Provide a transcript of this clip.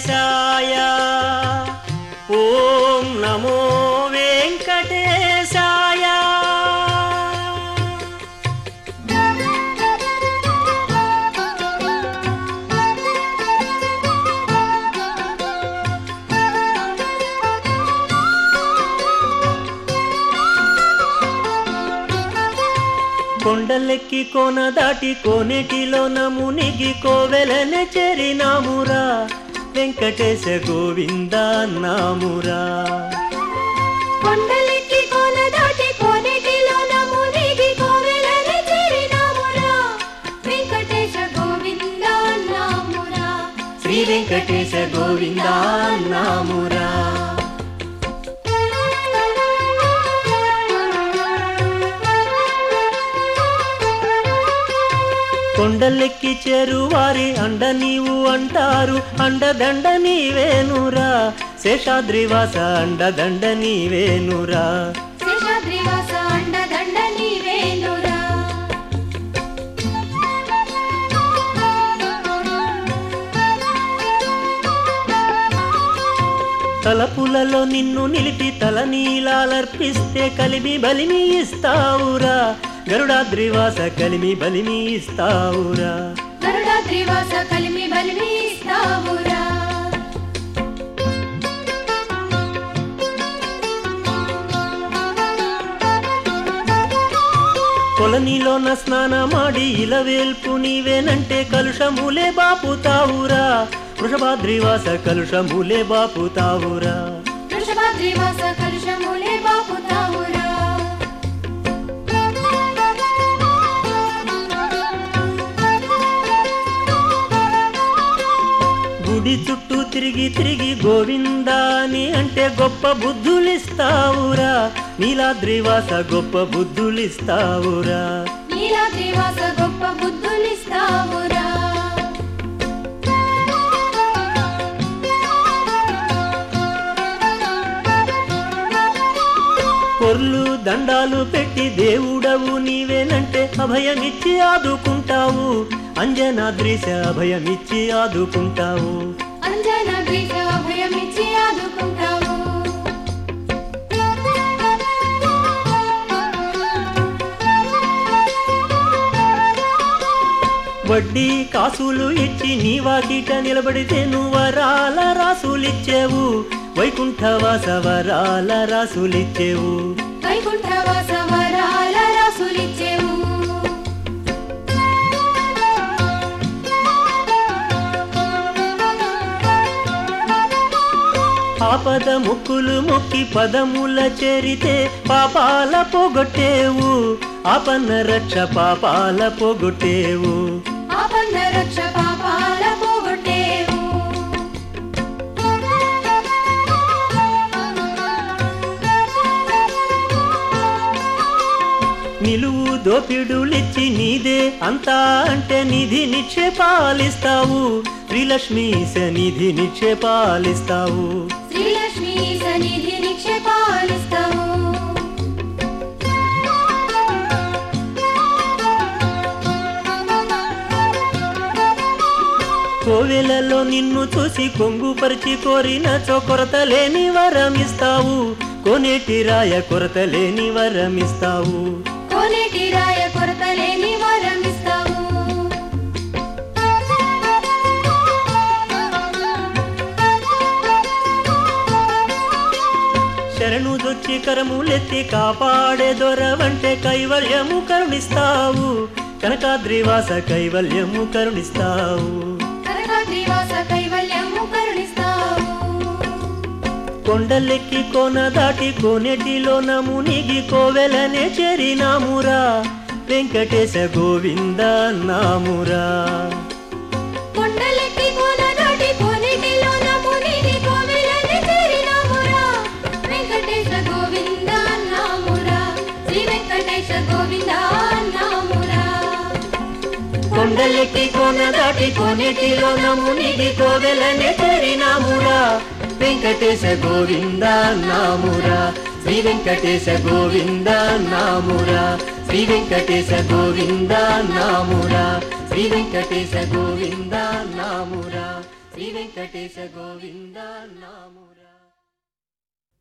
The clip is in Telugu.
వెంకటేశాయ ఓం నమో వెంకటేశాయ కొండలెక్కి కోన దాటి కోనేటిలోన మునిగి కోవెలనే చేరినామురా వెంకటేశ గోవింద నామురా కొండలెక్కి కోన దాటి కోనేటిలోన మునిగి కోవెలని చేరినామురా. వెంకటేశ గోవింద నామురా. శ్రీ వెంకటేశ గోవింద నామురా కొండలెక్కి చేరువారి అండ నీవు అంటారు అండదండ నీవేనురా శేషాద్రివాస అండదండ నీవేనురా శేషాద్రివాస అండదండ నీవేనురా. తలపులలో నిన్ను నిలిపి తల నీలాలర్పిస్తే కలిమి బలిమి ఇస్తావురా గరుడాద్రివాస కలిమి బలిమి ఇస్తావురా గరుడాద్రివాస కలిమి బలిమి ఇస్తావురా. కొలనిలోన స్నానమాడి ఇలవేల్పు నీవేనంటే కలుషములే బాపుతావురా వృషభాద్రివాస కలుషములే బాపుతావురా వృషభాద్రివాస కలుషములే బాపుతావురా. గుడి చుట్టూ తిరిగి తిరిగి గోవిందా అని అంటే గొప్ప బుద్ధులిస్తావురా నీలాద్రివాస గొప్ప బుద్ధులిస్తావురా నీలాద్రివాస గొప్ప బుద్ధులిస్తావురా. పొర్లు దండాలు పెట్టి దేవుడవు నీవేనంటే అభయమిచ్చి ఆదుకుంటావు అంజనాద్రిశ అభయమిచ్చి ఆదుకుంటావు అంజనాద్రిశ అభయమిచ్చి ఆదుకుంటావు. వడ్డీ కాసులు ఇచ్చి నీ వాకిట నిలబడితే నువ్వు వరాల రాసులిచ్చేవు వైకుంఠవాస వరాల రాసులిచ్చేవు వైకుంఠవాస వరాల రాసులిచ్చేవు. ఆపద ముక్కులు మొక్కి పదముల చేరితే పాపాల పోగొట్టేవు ఆపన్న రక్ష పాపాల పోగొట్టేవు ఆపన్న రక్ష పాపాల పోగొట్టేవు. నిలువు దోపిడులిచ్చి నీదే అంతా అంటే నిధి నిక్షేపాలిస్తావు శ్రీలక్ష్మీ నిధి నిక్షేపాలిస్తావు శ్రీలక్ష్మీ సన్నిధి నిక్షేపాలిస్తావు. కోవెలలో నిన్ను చూసి కొంగుపరిచి కోరిన కొరత లేని వరమిస్తావు కోనేటి రాయ కొరత లేని వరమిస్తావు కోనేటి రాయ కొరత లేని వరమిస్తావు. శరణు దొచ్చి కరములెత్తి కాపాడే దొరవంటే కైవల్యము కరుణిస్తావు కనకాద్రివాస కైవల్యము కరుణిస్తావు కనకాద్రివాస కైవల్యము కరుణిస్తావు. కొండలెక్కి కోన దాటి కోనేటిలోన మునిగి కోవెలనే చేరినామురా వెంకటేశ గోవింద నామురా కొండలెక్కి కోన దాటి కోనేటిలోన మునిగి కోవెలని చేరినామురా. వెంకటేశ గోవింద నామురా. శ్రీ వెంకటేశ గోవింద నామురా. కొండలెక్కి కోన దాటి కోనేటిలోన మునిగి కోవెలనే చేరినామురా వెంకటేశ గోవింద నామురా శ్రీ వెంకటేశ గోవింద నామురా శ్రీ వెంకటేశ గోవింద నామురా శ్రీ వెంకటేశ గోవింద నామురా శ్రీ వెంకటేశ వెంకటేశ గోవింద నామురా